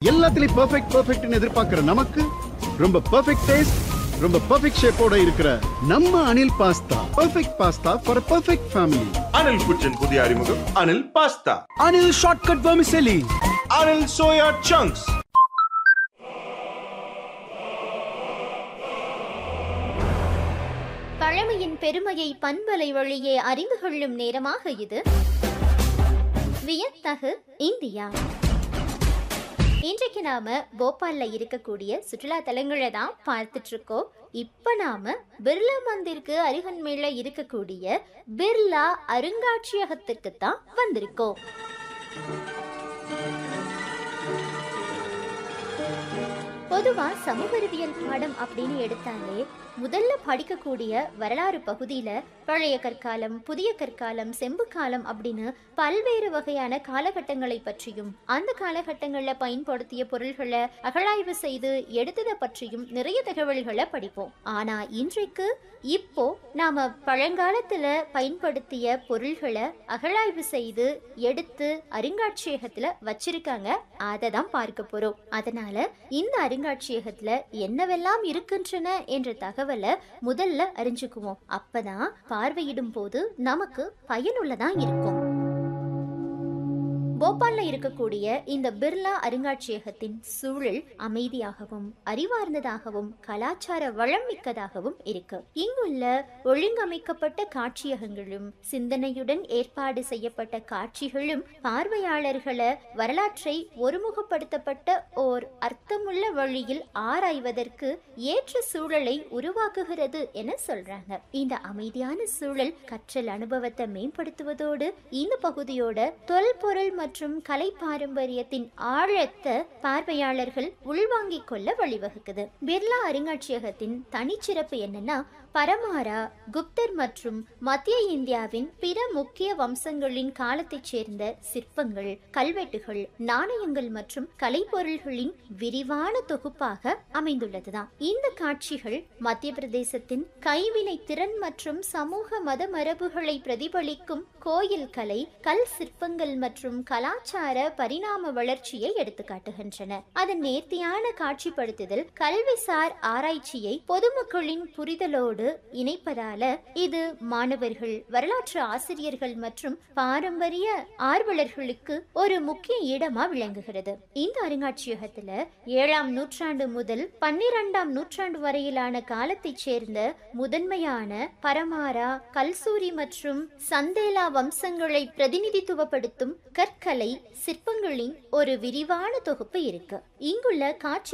எல்லாத்துலயும் பெர்ஃபெக்ட் பெர்ஃபெக்ட்னு எதிர்பார்க்கிற நமக்கு ரொம்ப பெர்ஃபெக்ட் டேஸ்ட் ரொம்ப பெர்ஃபெக்ட் ஷேப்போட இருக்கிற நம்ம Anil pasta perfect pasta for perfect family Anil kitchen புதிய அறிமுகம் Anil pasta Anil Shortcut Vermicelli. Anil soya chunks பழமையின் பெருமையை பண்பலை வழியே அறிந்து கொள்ளும் நேரமாக இது வியத்தகு இந்தியா இன்றைக்கு நாம போபால்ல இருக்கக்கூடிய சுற்றுலா தலங்களை தான் பார்த்துட்டு இருக்கோம் இப்ப நாம பிர்லா மந்திருக்கு அருகன்மையில இருக்கக்கூடிய பிர்லா அருங்காட்சியகத்துக்கு தான் வந்திருக்கோம் பொதுவா சமூக அறிவியல் பாடம் அப்படின்னு எடுத்தாலே முதல்ல படிக்கக்கூடிய வரலாறு பகுதியில பழைய கற்காலம் புதிய கற்காலம் செம்பு காலம் அப்படின்னு பல்வேறு வகையான காலகட்டங்களை பற்றியும் அந்த காலகட்டங்கள்ல பயன்படுத்திய பொருள்களை அகழாய்வு செய்து எடுத்ததை பற்றியும் நிறைய தகவல்களை படிப்போம் ஆனா இன்றைக்கு இப்போ நாம பழங்காலத்துல பயன்படுத்திய பொருள்களை அகழாய்வு செய்து எடுத்து அருங்காட்சியகத்துல வச்சிருக்காங்க அதை தான் பார்க்க போறோம் அதனால இந்த அருங்காட்சியகத்துல என்னவெல்லாம் இருக்கின்றன என்ற தகவலை முதல்ல அறிஞ்சுக்குவோம் அப்பதான் பார்வையிடும் போது நமக்கு பயனுள்ளதா இருக்கும் போபால்ல இருக்கக்கூடிய இந்த பிர்லா அருங்காட்சியகத்தின் சூழல் அமைதியாகவும் அறிவார்ந்ததாகவும் கலாச்சார வளம் மிக்கதாகவும் இருக்கு இங்குள்ள ஒழுங்கமைக்கப்பட்ட காட்சியகங்களும் சிந்தனையுடன் ஏற்பாடு செய்யப்பட்ட காட்சிகளும் பார்வையாளர்களை வரலாற்றை ஒருமுகப்படுத்தப்பட்ட ஓர் அர்த்தமுள்ள வழியில் ஆராய்வதற்கு ஏற்ற சூழலை உருவாக்குகிறது என சொல்றாங்க இந்த அமைதியான சூழல் கற்றல் அனுபவத்தை மேம்படுத்துவதோடு இந்த பகுதியோட தொல்பொருள் மற்றும் கலை பாரம்பரியத்தின் ஆழத்தை பார்வையாளர்கள் உள்வாங்கிக் கொள்ள வழிவகுக்குது பிர்லா அருங்காட்சியகத்தின் தனிச்சிறப்பு என்னன்னா பரமாரா குப்தர் மற்றும் மத்திய இந்தியாவின் பிற முக்கிய வம்சங்களின் காலத்தைச் சேர்ந்த சிற்பங்கள் கல்வெட்டுகள் நாணயங்கள் மற்றும் கலைப்பொருள்களின் விரிவான தொகுப்பாக அமைந்துள்ளதுதான் இந்த காட்சிகள் மத்திய பிரதேசத்தின் கைவினை திறன் மற்றும் சமூக மத மரபுகளை பிரதிபலிக்கும் கோயில் கலை கல் சிற்பங்கள் மற்றும் கலாச்சார பரிணாம வளர்ச்சியை எடுத்துக்காட்டுகின்றன அதன் நேர்த்தியான காட்சிப்படுத்துதல் கல்விசார் ஆராய்ச்சியை பொதுமக்களின் புரிதலோடு இணைப்பதால இது மாணவர்கள் வரலாற்று ஆசிரியர்கள் மற்றும் பாரம்பரிய ஆர்வலர்களுக்கு ஒரு முக்கிய இடமா விளங்குகிறது இந்த அருங்காட்சியகத்துல ஏழாம் நூற்றாண்டு முதல் பன்னிரெண்டாம் நூற்றாண்டு வரையிலான காலத்தைச் சேர்ந்த முதன்மையான பரமாரா கல்சூரி மற்றும் சந்தேலா வம்சங்களை பிரதிநிதித்துவப்படுத்தும் கற்கலை சிற்பங்களின் ஒரு விரிவான தொகுப்பு இருக்கு இங்குள்ள காட்சி